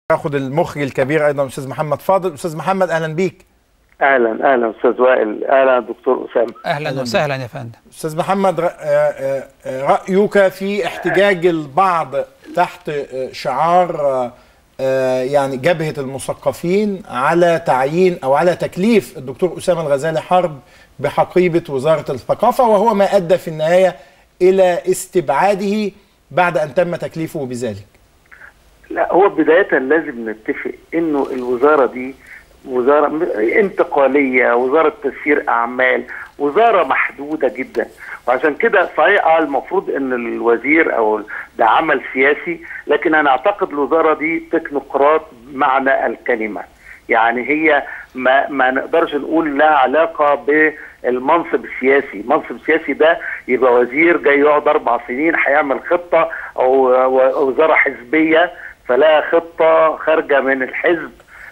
اخد المخرج الكبير ايضا الاستاذ محمد فاضل استاذ محمد اهلا بيك اهلا اهلا استاذ وائل اهلا دكتور اسامه اهلا وسهلا يا فندم استاذ محمد ر- آه، آه، آه، رايك في احتجاج البعض تحت آه، شعار آه، آه، يعني جبهه المثقفين على تعيين او على تكليف الدكتور اسامه الغزالي حرب بحقيبه وزاره الثقافه وهو ما ادى في النهايه الى استبعاده بعد ان تم تكليفه بذلك لا هو بدايه لازم نتفق انه الوزاره دي وزاره م- انتقاليه وزاره تسيير اعمال وزاره محدوده جدا وعشان كده صحيح آه المفروض ان الوزير او ده عمل سياسي لكن انا اعتقد الوزاره دي تكنوقراط بمعنى الكلمه يعني هي ما ما نقدرش نقول لها علاقه بالمنصب السياسي، المنصب السياسي ده يبقى وزير جاي يقعد اربع سنين هيعمل خطه او و- وزاره حزبيه فلها خطه خارجه من الحزب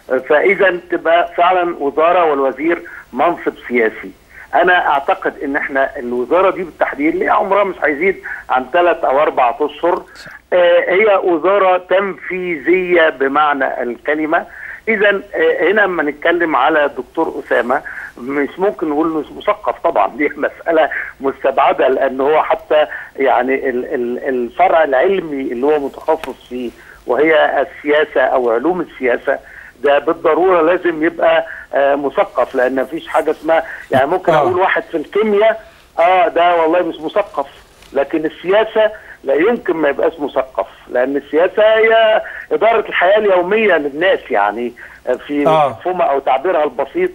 فاذا تبقى فعلا وزاره والوزير منصب سياسي. انا اعتقد ان احنا الوزاره دي بالتحديد اللي عمرها مش هيزيد عن ثلاث او اربع اشهر آه، هي وزاره تنفيذيه بمعنى الكلمه اذا آه، هنا لما نتكلم على الدكتور اسامه مش ممكن نقول انه مثقف طبعا دي مساله مستبعده لان هو حتى يعني ال- ال- الفرع العلمي اللي هو متخصص فيه وهي السياسه او علوم السياسه ده بالضروره لازم يبقى آه، مثقف لان مفيش حاجه اسمها يعني ممكن آه. اقول واحد في الكيمياء اه ده والله مش مثقف لكن السياسه لا يمكن ما يبقاش مثقف لان السياسه هي اداره الحياه اليوميه للناس يعني في آه. مفهومها او تعبيرها البسيط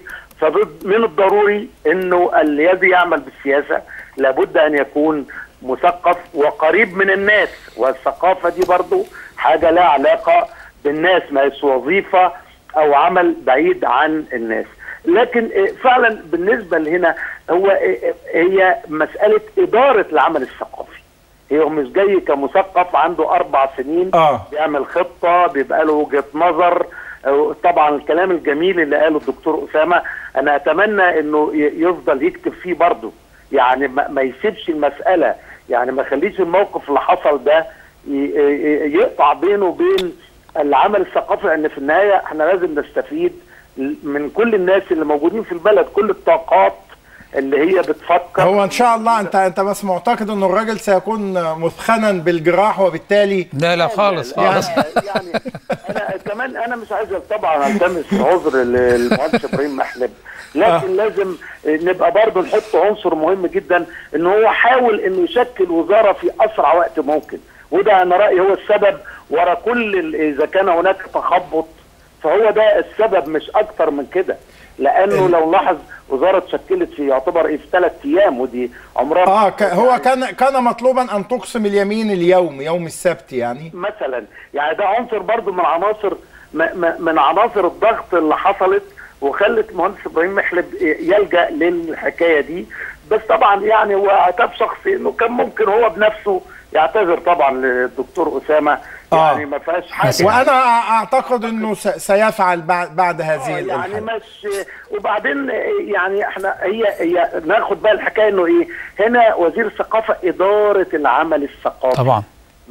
فمن الضروري انه الذي يعمل بالسياسه لابد ان يكون مثقف وقريب من الناس والثقافه دي برضو حاجه لها علاقه بالناس ما هيش وظيفه او عمل بعيد عن الناس لكن آه، فعلا بالنسبه لهنا هو آه، آه، هي مساله اداره العمل الثقافي هو مش جاي كمثقف عنده اربع سنين آه. بيعمل خطه بيبقى له وجهه نظر آه، طبعا الكلام الجميل اللي قاله الدكتور اسامه انا اتمنى انه ي- يفضل يكتب فيه برضه يعني ما ما يسيبش المساله يعني ما يخليش الموقف اللي حصل ده ي- ي- يقطع بينه وبين العمل الثقافي لان في النهايه احنا لازم نستفيد من كل الناس اللي موجودين في البلد كل الطاقات اللي هي بتفكر هو ان شاء الله انت انت بس معتقد انه الراجل سيكون مثخنا بالجراح وبالتالي لا لا خالص خالص يعني, يعني انا كمان انا مش عايز طبعا التمس عذر للمهندس ابراهيم محلب لكن لازم نبقى برضه نحط عنصر مهم جدا ان هو حاول انه يشكل وزاره في اسرع وقت ممكن وده انا رايي هو السبب ورا كل ال- اذا كان هناك تخبط فهو ده السبب مش اكتر من كده لانه لو نلاحظ وزاره اتشكلت في يعتبر ايه في ثلاث ايام ودي عمرها اه ك- هو كان كان مطلوبا ان تقسم اليمين اليوم يوم السبت يعني مثلا يعني ده عنصر برضو من عناصر م- م- من عناصر الضغط اللي حصلت وخلت مهندس ابراهيم محلب يلجا للحكايه دي بس طبعا يعني هو عتاب شخصي انه كان ممكن هو بنفسه يعتذر طبعا للدكتور اسامه آه. يعني ما فيهاش حاجه وانا اعتقد انه س- سيفعل بعد بعد هذه آه، يعني الحلقه مش وبعدين يعني احنا هي هي ناخد بقى الحكايه انه ايه هنا وزير الثقافه اداره العمل الثقافي طبعا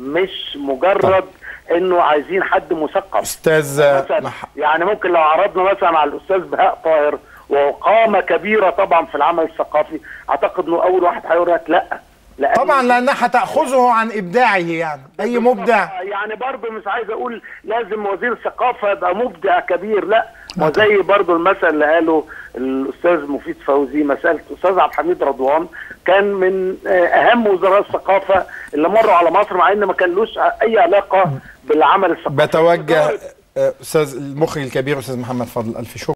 مش مجرد انه عايزين حد مثقف استاذ مثلا مح... يعني ممكن لو عرضنا مثلا على الاستاذ بهاء طاهر وهو قامه كبيره طبعا في العمل الثقافي اعتقد انه اول واحد هيقول لك لا لأن طبعا لانها هتاخذه عن ابداعه يعني اي مبدع يعني برضه مش عايز اقول لازم وزير الثقافه يبقى مبدع كبير لا ما زي برضه المثل اللي قاله الاستاذ مفيد فوزي مساله الاستاذ عبد الحميد رضوان كان من آه، اهم وزراء الثقافه اللي مروا على مصر مع ان ما كان لوش اي علاقه بالعمل الثقافي بتوجه آه، استاذ المخرج الكبير استاذ محمد فضل الف شكر